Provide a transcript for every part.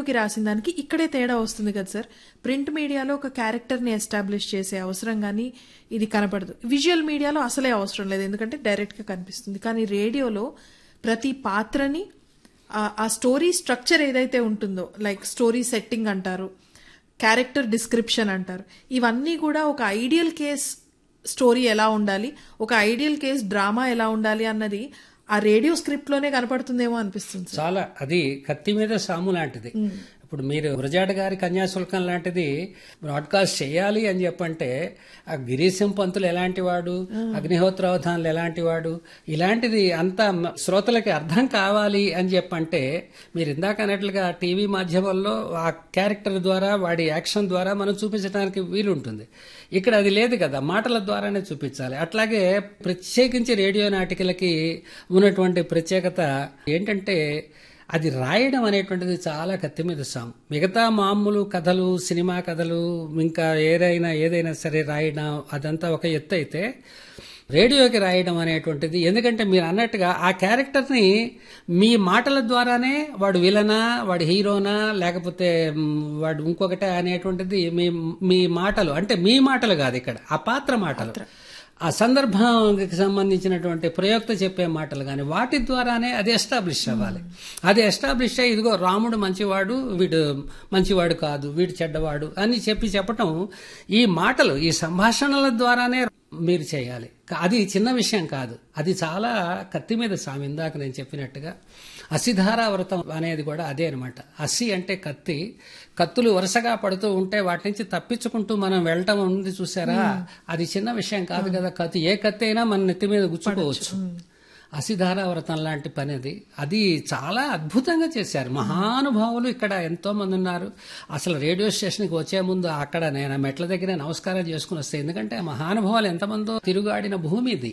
రేడియోకి రాసిన దానికి ఇక్కడే తేడా వస్తుంది కదా సార్ ప్రింట్ మీడియాలో ఒక క్యారెక్టర్ని ఎస్టాబ్లిష్ చేసే అవసరం కానీ ఇది కనపడదు విజువల్ మీడియాలో అసలే అవసరం లేదు ఎందుకంటే డైరెక్ట్గా కనిపిస్తుంది కానీ రేడియోలో ప్రతి పాత్రని ఆ- ఆ స్టోరీ స్ట్రక్చర్ ఏదైతే ఉంటుందో లైక్ స్టోరీ సెట్టింగ్ అంటారు క్యారెక్టర్ డిస్క్రిప్షన్ అంటారు ఇవన్నీ కూడా ఒక ఐడియల్ కేస్ స్టోరీ ఎలా ఉండాలి ఒక ఐడియల్ కేస్ డ్రామా ఎలా ఉండాలి అన్నది ఆ రేడియో స్క్రిప్ట్ లోనే కనపడుతుందేమో అనిపిస్తుంది సార్ చాలా అది కత్తి మీద సాము లాంటిది ఇప్పుడు మీరు గురజాడ గారి కన్యాశుల్కం లాంటిది బ్రాడ్కాస్ట్ చేయాలి అని చెప్పంటే ఆ గిరీశం పంతులు ఎలాంటి వాడు అగ్నిహోత్రావధానులు ఎలాంటి వాడు ఇలాంటిది అంత మ- శ్రోతలకి అర్థం కావాలి అని చెప్పంటే మీరు ఇందాక అన్నట్లుగా టీవీ మాధ్యమంలో ఆ క్యారెక్టర్ ద్వారా వాడి యాక్షన్ ద్వారా మనం చూపించడానికి వీలుంటుంది ఇక్కడ అది లేదు కదా మాటల ద్వారానే చూపించాలి అట్లాగే ప్రత్యేకించి రేడియో నాటికలకి ఉన్నటువంటి ప్రత్యేకత ఏంటంటే అది రాయడం అనేటువంటిది చాలా కత్తి మీద సాం మిగతా మామూలు కథలు సినిమా కథలు ఇంకా ఏదైనా ఏదైనా సరే రాయడం అదంతా ఒక ఎత్తు అయితే రేడియోకి రాయడం అనేటువంటిది ఎందుకంటే మీరు అన్నట్టుగా ఆ క్యారెక్టర్ని మీ మాటల ద్వారానే వాడు విలనా వాడు హీరోనా లేకపోతే మ్, వాడు ఇంకొకటే అనేటువంటిది మీ మీ మాటలు అంటే మీ మాటలు కాదు ఇక్కడ ఆ పాత్ర మాటలు ఆ సందర్భానికి సంబంధించినటువంటి ప్రయోక్త చెప్పే మాటలు కానీ వాటి ద్వారానే అది ఎస్టాబ్లిష్ అవ్వాలి అది ఎస్టాబ్లిష్ అయ్యి ఇదిగో రాముడు మంచివాడు వీడు మంచివాడు కాదు వీడు చెడ్డవాడు అని చెప్పి చెప్పటం ఈ మాటలు ఈ సంభాషణల ద్వారానే మీరు చేయాలి కా- అది చిన్న విషయం కాదు అది చాలా కత్తి మీద సామి ఇందాక నేను చెప్పినట్టుగా అసిధారా వ్రతం అనేది కూడా అదే అనమాట అసి అంటే కత్తి కత్తులు వరుసగా పడుతూ ఉంటే వాటి నుంచి తప్పించుకుంటూ మనం వెళ్ళటం ఉంది చూసారా అది చిన్న విషయం కాదు కదా కత్తి ఏ కత్తి అయినా మన నెత్తి మీద గుచ్చుకోవచ్చు అసిధారా వ్రతం లాంటి పని అది అది చాలా అద్భుతంగా చేశారు మహానుభావులు ఇక్కడ ఎంతో మంది ఉన్నారు అసలు రేడియో స్టేషన్కి వచ్చే ముందు అక్కడ నేను ఆ మెట్ల దగ్గర నమస్కారం చేసుకుని వస్తాయి ఎందుకంటే ఆ మహానుభావులు ఎంతమందో తిరుగాడిన భూమి ఇది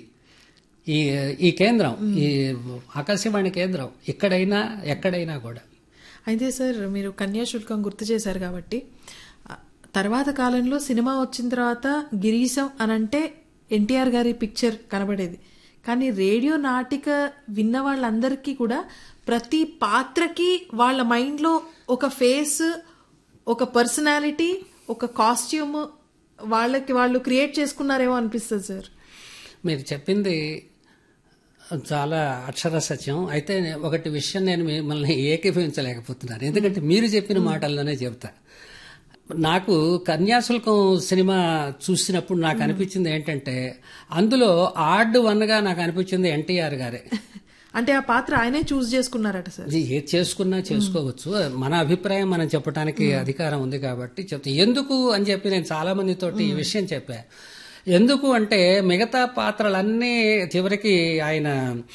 ఈ ఈ కేంద్రం ఈ ఆకాశవాణి కేంద్రం ఇక్కడైనా ఎక్కడైనా కూడా అయితే సార్ మీరు కన్యాశుల్కం గుర్తు చేశారు కాబట్టి ఆ, తర్వాత కాలంలో సినిమా వచ్చిన తర్వాత గిరీశం అనంటే ఎన్టీఆర్ గారి పిక్చర్ కనబడేది కానీ రేడియో నాటిక విన్న వాళ్ళందరికీ కూడా ప్రతి పాత్రకి వాళ్ళ మైండ్లో ఒక ఫేస్ ఒక పర్సనాలిటీ ఒక కాస్ట్యూమ్ వాళ్ళకి వాళ్ళు క్రియేట్ చేసుకున్నారేమో అనిపిస్తుంది సార్ మీరు చెప్పింది చాలా అక్షర సత్యం అయితే ఒకటి విషయం నేను మిమ్మల్ని ఏకీభవించలేకపోతున్నాను ఎందుకంటే మీరు చెప్పిన మాటల్లోనే చెప్తా నాకు కన్యాశుల్కం సినిమా చూసినప్పుడు నాకు అనిపించింది ఏంటంటే అందులో ఆర్డ్ వన్గా నాకు అనిపించింది ఎన్టీఆర్ గారే అంటే ఆ పాత్ర ఆయనే చూస్ చేసుకున్నారట సార్ ఇది ఏది చేసుకున్నా చేసుకోవచ్చు మన అభిప్రాయం మనం చెప్పడానికి అధికారం ఉంది కాబట్టి చెప్తా ఎందుకు అని చెప్పి నేను చాలా మందితోటి ఈ విషయం చెప్పా ఎందుకు అంటే మిగతా పాత్రలన్నీ చివరికి ఆయన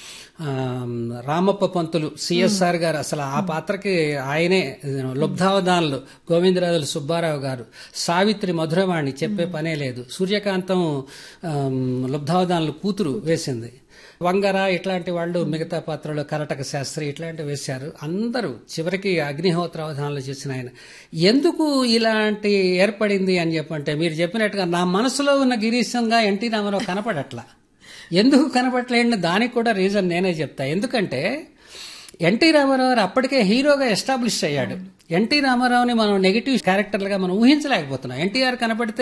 ఆ, రామప్ప పంతులు సిఎస్ఆర్ గారు అసలు ఆ పాత్రకి ఆయనే లుబ్ధావధానులు గోవిందరాజులు సుబ్బారావు గారు సావిత్రి మధురవాణి చెప్పే పనే లేదు సూర్యకాంతం ఆ, లుబ్ధావధానులు కూతురు వేసింది వంగర ఇట్లాంటి వాళ్ళు మిగతా పాత్రలు కరటక శాస్త్రి ఇట్లాంటివి వేశారు అందరూ చివరికి అగ్నిహోత్రావధానాలు చేసిన ఆయన ఎందుకు ఇలాంటి ఏర్పడింది అని చెప్పంటే మీరు చెప్పినట్టుగా నా మనసులో ఉన్న గిరీశంగా ఎన్టీ రామారావు కనపడట్లా ఎందుకు కనపడలేండి దానికి కూడా రీజన్ నేనే చెప్తా ఎందుకంటే ఎన్టీ రామారావు గారు అప్పటికే హీరోగా ఎస్టాబ్లిష్ అయ్యాడు ఎన్టీ రామారావుని మనం నెగిటివ్ క్యారెక్టర్లుగా మనం ఊహించలేకపోతున్నాం ఎన్టీఆర్ కనపడితే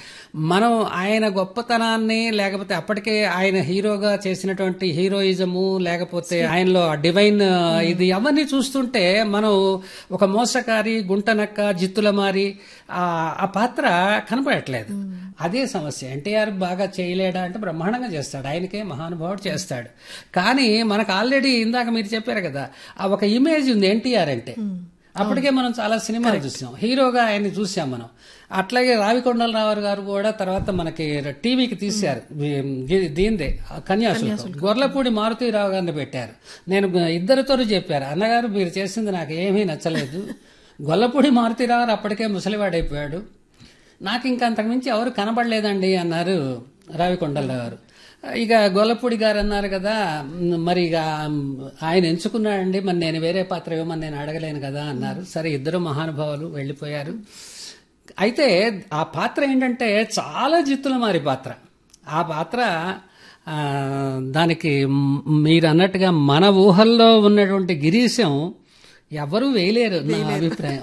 మనం ఆయన గొప్పతనాన్ని లేకపోతే అప్పటికే ఆయన హీరోగా చేసినటువంటి హీరోయిజము లేకపోతే ఆయనలో ఆ డివైన్ ఇది అవన్నీ చూస్తుంటే మనం ఒక మోసకారి గుంటనక్క జిత్తులమారి ఆ ఆ పాత్ర కనపడట్లేదు అదే సమస్య ఎన్టీఆర్ బాగా చేయలేడా అంటే బ్రహ్మాండంగా చేస్తాడు ఆయనకే మహానుభావుడు చేస్తాడు కానీ మనకు ఆల్రెడీ ఇందాక మీరు చెప్పారు కదా ఆ ఒక ఇమేజ్ ఉంది ఎన్టీఆర్ అంటే అప్పటికే మనం చాలా సినిమాలు చూసాం హీరోగా ఆయన్ని చూసాం మనం అట్లాగే రావికొండలరావు గారు కూడా తర్వాత మనకి టీవీకి తీశారు దీ- దీందే కన్యాశుల్కం గొర్లపూడి మారుతీరావు గారిని పెట్టారు నేను ఇద్దరితో చెప్పారు అన్నగారు మీరు చేసింది నాకు ఏమీ నచ్చలేదు గొల్లపూడి మారుతీరావు గారు అప్పటికే ముసలివాడైపోయాడు నాకు ఇంకా అంతకుమించి ఎవరు కనబడలేదండి అన్నారు రావికొండలరావు గారు ఇక గొల్లపూడి గారు అన్నారు కదా మ్, మరి ఇక ఆయన ఎంచుకున్నాడండి మరి నేను వేరే పాత్ర ఇవ్వమని నేను అడగలేను కదా అన్నారు సరే ఇద్దరు మహానుభావులు వెళ్ళిపోయారు అయితే ఆ పాత్ర ఏంటంటే చాలా జిత్తుల మారి పాత్ర ఆ పాత్ర ఆ, దానికి మ్, మీరు అన్నట్టుగా మన ఊహల్లో ఉన్నటువంటి గిరీశం ఎవరూ వేయలేరు నా అభిప్రాయం